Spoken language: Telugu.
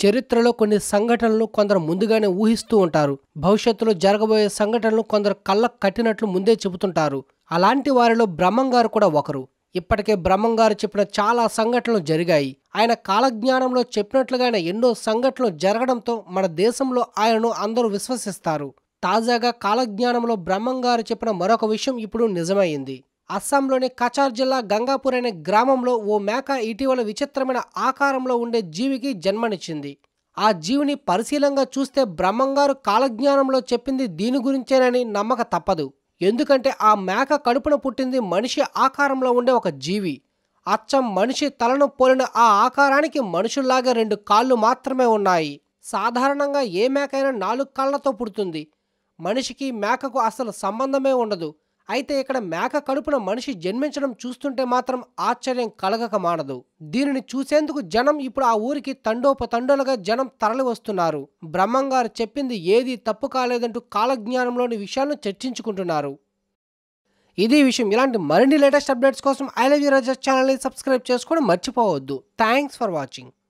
చరిత్రలో కొన్ని సంఘటనలు కొందరు ముందుగానే ఊహిస్తూ ఉంటారు భవిష్యత్తులో జరగబోయే సంఘటనలు కొందరు కళ్ళకు కట్టినట్లు ముందే చెబుతుంటారు అలాంటి వారిలో బ్రహ్మం గారు కూడా ఒకరు ఇప్పటికే బ్రహ్మం గారు చెప్పిన చాలా సంఘటనలు జరిగాయి ఆయన కాలజ్ఞానంలో చెప్పినట్లుగానే ఎన్నో సంఘటనలు జరగడంతో మన దేశంలో ఆయనను అందరూ విశ్వసిస్తారు తాజాగా కాలజ్ఞానంలో బ్రహ్మం గారు చెప్పిన మరొక విషయం ఇప్పుడు నిజమైంది అస్సాంలోని కచార్ జిల్లా గంగాపూర్ అనే గ్రామంలో ఓ మేక ఇటీవల విచిత్రమైన ఆకారంలో ఉండే జీవికి జన్మనిచ్చింది ఆ జీవిని పరిశీలంగా చూస్తే బ్రహ్మంగారు కాలజ్ఞానంలో చెప్పింది దీని గురించేనని నమ్మక తప్పదు ఎందుకంటే ఆ మేక కడుపున పుట్టింది మనిషి ఆకారంలో ఉండే ఒక జీవి అచ్చం మనిషి తలను పోలిన ఆ ఆకారానికి మనుషుల్లాగా రెండు కాళ్ళు మాత్రమే ఉన్నాయి సాధారణంగా ఏ మేకైనా నాలుగు కాళ్లతో పుడుతుంది మనిషికి మేకకు అసలు సంబంధమే ఉండదు అయితే ఇక్కడ మేక కడుపున మనిషి జన్మించడం చూస్తుంటే మాత్రం ఆశ్చర్యం కలగక మానదు దీనిని చూసేందుకు జనం ఇప్పుడు ఆ ఊరికి తండోపతండోలుగా జనం తరలి వస్తున్నారు బ్రహ్మంగారు చెప్పింది ఏది తప్పు కాలేదంటూ కాలజ్ఞానంలోని విషయాలను చర్చించుకుంటున్నారు ఇది విషయం ఇలాంటి మరిన్ని లేటెస్ట్ అప్డేట్స్ కోసం ఐ లవ్ యూ రజస్ ఛానల్ని సబ్స్క్రైబ్ చేసుకోవడం మర్చిపోవద్దు థ్యాంక్స్ ఫర్ వాచింగ్